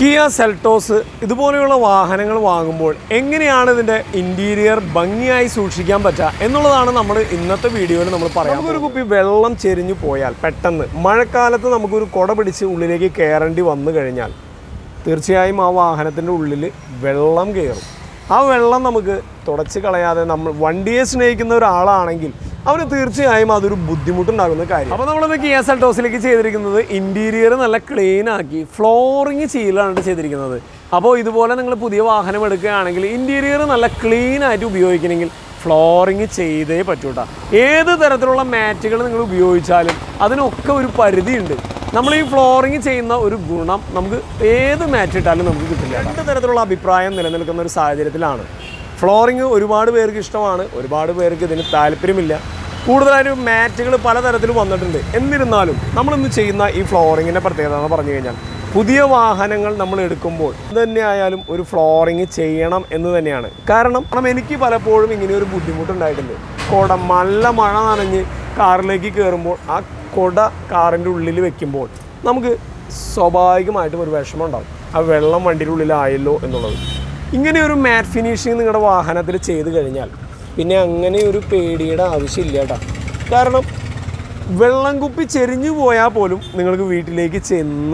Kia Seltos ഇതുപോലെയുള്ള വാഹനങ്ങൾ വാങ്ങുമ്പോൾ എങ്ങനെയാണ് ഇതിൻ്റെ ഇൻറ്റീരിയർ ഭംഗിയായി സൂക്ഷിക്കാൻ പറ്റുക എന്നുള്ളതാണ് നമ്മൾ ഇന്നത്തെ വീഡിയോയിൽ നമ്മൾ പറയാം നമുക്കൊരു കുപ്പി വെള്ളം ചെരിഞ്ഞു പോയാൽ പെട്ടെന്ന് മഴക്കാലത്ത് നമുക്കൊരു കുട പിടിച്ച് ഉള്ളിലേക്ക് കയറേണ്ടി വന്നു കഴിഞ്ഞാൽ തീർച്ചയായും ആ വാഹനത്തിൻ്റെ ഉള്ളിൽ വെള്ളം കയറും ആ വെള്ളം നമുക്ക് തുടച്ച് കളയാതെ നമ്മൾ വണ്ടിയെ സ്നേഹിക്കുന്ന ഒരാളാണെങ്കിൽ അവന് തീർച്ചയായും അതൊരു ബുദ്ധിമുട്ടുണ്ടാകുന്ന കാര്യം അപ്പോൾ നമ്മളിന്ന് കിയ സെൽട്ടോസിലേക്ക് ചെയ്തിരിക്കുന്നത് ഇൻറ്റീരിയർ നല്ല ക്ലീൻ ആക്കി ഫ്ലോറിങ് ചെയ്യലാണ് ചെയ്തിരിക്കുന്നത് അപ്പോൾ ഇതുപോലെ നിങ്ങൾ പുതിയ വാഹനം എടുക്കുകയാണെങ്കിൽ ഇൻറ്റീരിയർ നല്ല ക്ലീൻ ആയിട്ട് ഉപയോഗിക്കണമെങ്കിൽ ഫ്ലോറിങ് ചെയ്തേ പറ്റൂട്ടാ ഏത് തരത്തിലുള്ള മാറ്റുകൾ നിങ്ങൾ ഉപയോഗിച്ചാലും അതിനൊക്കെ ഒരു പരിധിയുണ്ട് നമ്മൾ ഈ ഫ്ലോറിങ് ചെയ്യുന്ന ഒരു ഗുണം നമുക്ക് ഏത് മാറ്റ് ഇട്ടാലും നമുക്ക് കിട്ടില്ല രണ്ട് തരത്തിലുള്ള അഭിപ്രായം നിലനിൽക്കുന്ന ഒരു സാഹചര്യത്തിലാണ് ഫ്ലോറിങ് ഒരുപാട് പേർക്ക് ഇഷ്ടമാണ് ഒരുപാട് പേർക്ക് ഇതിന് താല്പര്യമില്ല കൂടുതലായും മാറ്റുകൾ പലതരത്തിൽ വന്നിട്ടുണ്ട് എന്നിരുന്നാലും നമ്മളിന്ന് ചെയ്യുന്ന ഈ ഫ്ലോറിങ്ങിൻ്റെ പ്രത്യേകത എന്ന് പറഞ്ഞു കഴിഞ്ഞാൽ പുതിയ വാഹനങ്ങൾ നമ്മൾ എടുക്കുമ്പോൾ ഇത് തന്നെയായാലും ഒരു ഫ്ലോറിങ് ചെയ്യണം എന്ന് തന്നെയാണ് കാരണം കാരണം എനിക്ക് പലപ്പോഴും ഇങ്ങനെ ഒരു ബുദ്ധിമുട്ടുണ്ടായിട്ടുണ്ട് കുട നല്ല മഴ നനഞ്ഞ് കാറിലേക്ക് കയറുമ്പോൾ ആ കുട കാറിൻ്റെ ഉള്ളിൽ വെക്കുമ്പോൾ നമുക്ക് സ്വാഭാവികമായിട്ടും ഒരു വിഷമം ഉണ്ടാവും ആ വെള്ളം വണ്ടിയുടെ ഉള്ളിലായല്ലോ എന്നുള്ളത് ഇങ്ങനെ ഒരു മാറ്റ് ഫിനിഷിങ് നിങ്ങളുടെ വാഹനത്തിൽ ചെയ്ത് കഴിഞ്ഞാൽ പിന്നെ അങ്ങനെ ഒരു പേടിയുടെ ആവശ്യമില്ല കേട്ടോ കാരണം വെള്ളം കുപ്പി ചെരിഞ്ഞു പോയാൽ പോലും നിങ്ങൾക്ക് വീട്ടിലേക്ക് ചെന്ന്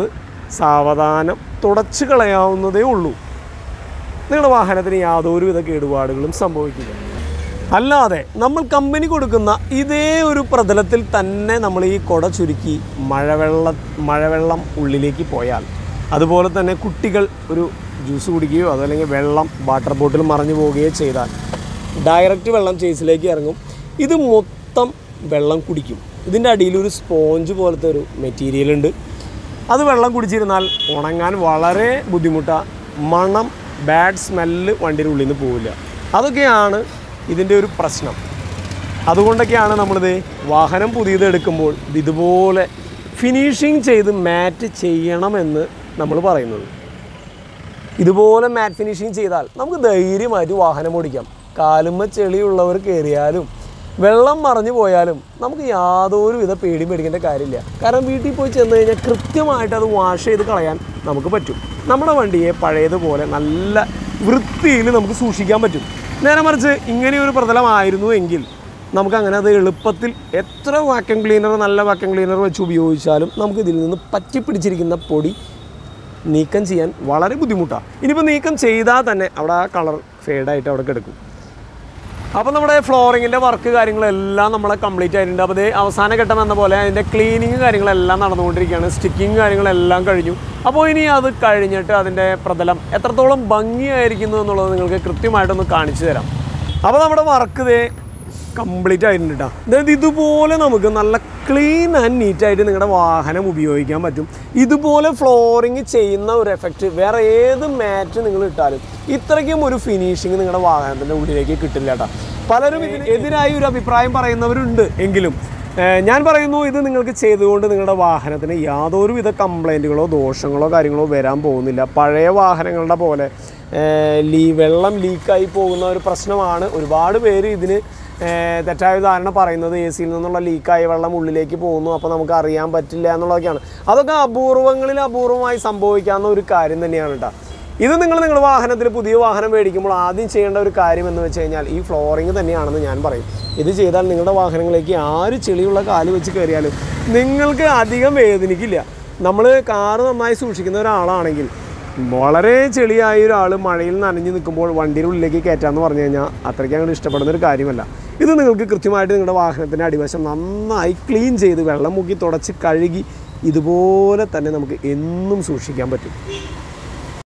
സാവധാനം തുടച്ചു കളയാവുന്നതേ ഉള്ളൂ നിങ്ങളുടെ വാഹനത്തിന് യാതൊരുവിധ കേടുപാടുകളും സംഭവിക്കില്ല അല്ലാതെ നമ്മൾ കമ്പനി കൊടുക്കുന്ന ഇതേ ഒരു പ്രതലത്തിൽ തന്നെ നമ്മൾ ഈ കുട ചുരുക്കി മഴവെള്ള മഴവെള്ളം ഉള്ളിലേക്ക് പോയാൽ അതുപോലെ തന്നെ കുട്ടികൾ ഒരു ജ്യൂസ് കുടിക്കുകയോ അതല്ലെങ്കിൽ വെള്ളം വാട്ടർ ബോട്ടിൽ മറിഞ്ഞു പോവുകയോ ചെയ്താൽ ഡയറക്റ്റ് വെള്ളം ചേസിലേക്ക് ഇറങ്ങും ഇത് മൊത്തം വെള്ളം കുടിക്കും ഇതിൻ്റെ അടിയിൽ ഒരു സ്പോഞ്ച് പോലത്തെ ഒരു മെറ്റീരിയൽ ഉണ്ട് അത് വെള്ളം കുടിച്ചിരുന്നാൽ ഉണങ്ങാൻ വളരെ ബുദ്ധിമുട്ടാണ് മണം ബാഡ് സ്മെല്ല് വണ്ടിയുടെ ഉള്ളിൽ നിന്ന് പോവില്ല അതൊക്കെയാണ് ഇതിൻ്റെ ഒരു പ്രശ്നം അതുകൊണ്ടൊക്കെയാണ് നമ്മളിത് വാഹനം പുതിയത് എടുക്കുമ്പോൾ ഇത് ഇതുപോലെ ഫിനിഷിങ് ചെയ്ത് മാറ്റ് ചെയ്യണമെന്ന് നമ്മൾ പറയുന്നത് ഇതുപോലെ മാറ്റ് ഫിനിഷിങ് ചെയ്താൽ നമുക്ക് ധൈര്യമായിട്ട് വാഹനം ഓടിക്കാം കാലുമ്മ ചെളിയുള്ളവർ കയറിയാലും വെള്ളം മറിഞ്ഞു പോയാലും നമുക്ക് യാതൊരു വിധ പേടിയും പേടിക്കേണ്ട കാര്യമില്ല കാരണം വീട്ടിൽ പോയി ചെന്ന് കഴിഞ്ഞാൽ കൃത്യമായിട്ട് അത് വാഷ് ചെയ്ത് കളയാൻ നമുക്ക് പറ്റും നമ്മുടെ വണ്ടിയെ പഴയതുപോലെ നല്ല വൃത്തിയിൽ നമുക്ക് സൂക്ഷിക്കാൻ പറ്റും നേരെ മറിച്ച് ഇങ്ങനെയൊരു പ്രതലമായിരുന്നു എങ്കിൽ നമുക്ക് അങ്ങനെ അത് എളുപ്പത്തിൽ എത്ര വാക്യം ക്ലീനർ നല്ല വാക്യം ക്ലീനർ വെച്ച് ഉപയോഗിച്ചാലും നമുക്ക് ഇതിൽ നിന്ന് പറ്റിപ്പിടിച്ചിരിക്കുന്ന പൊടി നീക്കം ചെയ്യാൻ വളരെ ബുദ്ധിമുട്ടാണ് ഇനിയിപ്പോൾ നീക്കം ചെയ്താൽ തന്നെ അവിടെ ആ കളർ ഫേഡായിട്ട് അവിടെ കിടക്കും അപ്പോൾ നമ്മുടെ ഫ്ലോറിങ്ങിൻ്റെ വർക്ക് കാര്യങ്ങളെല്ലാം നമ്മളെ കംപ്ലീറ്റ് ആയിട്ടുണ്ട് അപ്പോൾ ഇത് അവസാന ഘട്ടം എന്ന പോലെ അതിൻ്റെ ക്ലീനിങ് കാര്യങ്ങളെല്ലാം നടന്നുകൊണ്ടിരിക്കുകയാണ് സ്റ്റിക്കിങ് കാര്യങ്ങളെല്ലാം കഴിഞ്ഞു അപ്പോൾ ഇനി അത് കഴിഞ്ഞിട്ട് അതിൻ്റെ പ്രതലം എത്രത്തോളം ഭംഗിയായിരിക്കുന്നു എന്നുള്ളത് നിങ്ങൾക്ക് കൃത്യമായിട്ടൊന്ന് കാണിച്ചു തരാം അപ്പോൾ നമ്മുടെ വർക്ക് ഇതേ കംപ്ലീറ്റ് ആയിട്ടുണ്ട് കേട്ടോ അതായത് ഇതുപോലെ നമുക്ക് നല്ല ക്ലീൻ ആൻഡ് നീറ്റായിട്ട് നിങ്ങളുടെ വാഹനം ഉപയോഗിക്കാൻ പറ്റും ഇതുപോലെ ഫ്ലോറിങ് ചെയ്യുന്ന ഒരു എഫക്റ്റ് വേറെ ഏത് മാറ്റ് നിങ്ങൾ ഇട്ടാലും ഇത്രയ്ക്കും ഒരു ഫിനിഷിങ് നിങ്ങളുടെ വാഹനത്തിൻ്റെ ഉള്ളിലേക്ക് കിട്ടില്ല കേട്ടോ പലരും ഇതിന് എതിരായി ഒരു അഭിപ്രായം പറയുന്നവരുണ്ട് എങ്കിലും ഏഹ്, ഞാൻ പറയുന്നു ഇത് നിങ്ങൾക്ക് ചെയ്തുകൊണ്ട് നിങ്ങളുടെ വാഹനത്തിന് യാതൊരുവിധ കംപ്ലൈൻറ്റുകളോ ദോഷങ്ങളോ കാര്യങ്ങളോ വരാൻ പോകുന്നില്ല പഴയ വാഹനങ്ങളുടെ പോലെ ഏഹ്, ലീ വെള്ളം ലീക്കായി പോകുന്ന ഒരു പ്രശ്നമാണ് ഒരുപാട് പേര് ഇതിന് ഏഹ് തെറ്റായ ധാരണ പറയുന്നത് എ സിയിൽ നിന്നുള്ള ലീക്കായ വെള്ളം ഉള്ളിലേക്ക് പോകുന്നു അപ്പോൾ നമുക്ക് അറിയാൻ പറ്റില്ല എന്നുള്ളതൊക്കെയാണ് അതൊക്കെ അപൂർവങ്ങളിൽ അപൂർവമായി സംഭവിക്കാവുന്ന ഒരു കാര്യം തന്നെയാണ് കേട്ടോ ഇത് നിങ്ങൾ നിങ്ങളുടെ വാഹനത്തിൽ പുതിയ വാഹനം മേടിക്കുമ്പോൾ ആദ്യം ചെയ്യേണ്ട ഒരു കാര്യം എന്ന് വെച്ച് കഴിഞ്ഞാൽ ഈ ഫ്ലോറിങ് തന്നെയാണെന്ന് ഞാൻ പറയും ഇത് ചെയ്താൽ നിങ്ങളുടെ വാഹനങ്ങളിലേക്ക് ആര് ചെളിയുള്ള കാല് വെച്ച് കയറിയാലും നിങ്ങൾക്ക് അധികം വേദനിക്കില്ല നമ്മൾ കാറ് നന്നായി സൂക്ഷിക്കുന്ന ഒരാളാണെങ്കിൽ വളരെ ചെളിയായ ഒരാൾ മഴയിൽ നനഞ്ഞു നിൽക്കുമ്പോൾ വണ്ടിയുടെ ഉള്ളിലേക്ക് കയറ്റാന്ന് പറഞ്ഞു കഴിഞ്ഞാൽ അത്രയ്ക്ക് അങ്ങോട്ട് ഇഷ്ടപ്പെടുന്ന ഒരു കാര്യമല്ല ഇത് നിങ്ങൾക്ക് കൃത്യമായിട്ട് നിങ്ങളുടെ വാഹനത്തിൻ്റെ അടിവശം നന്നായി ക്ലീൻ ചെയ്ത് വെള്ളം മുക്കി തുടച്ച് കഴുകി ഇതുപോലെ തന്നെ നമുക്ക് എന്നും സൂക്ഷിക്കാൻ പറ്റും